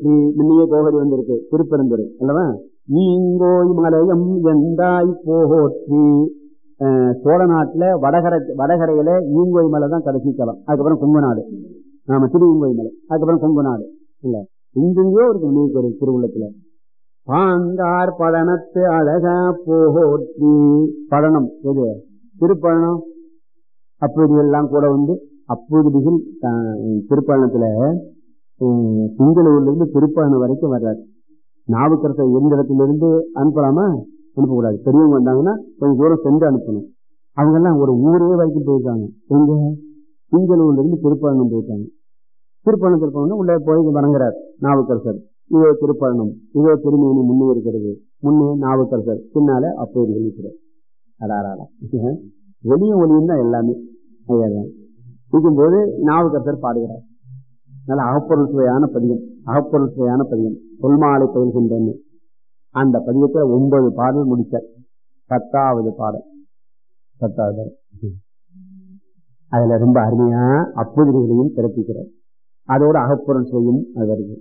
போற்றி முன்னையே கோகடி வந்திருக்கு திருப்பெருந்துறை அல்லவா ஈங்கோய் மலையம் எந்தாய் போற்றி அஹ், சோழ நாட்டுல வடகரை வடகரையில ஈங்கோய் மலை தான் கடைசி தலம் அதுக்கப்புறம் கொங்கு நாடு ஆமா திரு ஈங்கோய் மலை அதுக்கப்புறம் கொங்கு நாடு இல்ல எங்கெங்கயோ இருக்கு நினைவு கோயில் திருவுள்ளத்துல பாங்கார் பழனத்து அழகா போற்றி பழனம் எது திருப்பழனம் அப்படி எல்லாம் கூட வந்து அப்பொழுதுகள் திருப்பழனத்துல அஹ், திங்களூர்ல இருந்து திருப்பழனம் வரைக்கும் வர்றாரு நாவுக்கரசர் எந்த இடத்துல இருந்து அனுப்பலாமா அனுப்பக்கூடாது பெரியவங்க வந்தாங்கன்னா கொஞ்சம் தூரம் சென்று அனுப்பணும் அவங்க எல்லாம் ஒரு ஊரே வரைக்கும் போயிருக்காங்க எங்க திங்களூர்ல இருந்து திருப்பழனம் போயிருக்காங்க திருப்பழனத்தில் போனோம்னா உள்ள போய் வணங்குறார் நாவுக்கரசர் இதோ திருப்பழனம் இதோ திருமேனி முன்னே இருக்கிறது முன்னே நாவுக்கரசர் பின்னால அப்போது இருக்கிறார் அடாராடா வெளியும் ஒளியும் தான் எல்லாமே ஐயாதான். இருக்கும்போது நாவுக்கரசர் பாடுகிறார் நல்ல அகப்பொருள் சுவையான பதிகம் அகப்பொருள் சுவையான பதிகம் தொல்மாலை பயில்கின்றன அந்த பதிகத்தை ஒன்பது பாடல் முடிச்சார் பத்தாவது பாடல் பத்தாவது பாடல். அதுல ரொம்ப அருமையா அப்புதிரிகளையும் பிறப்பிக்கிறார் அதோட அகப்பொருள் சுவையும் அது வருது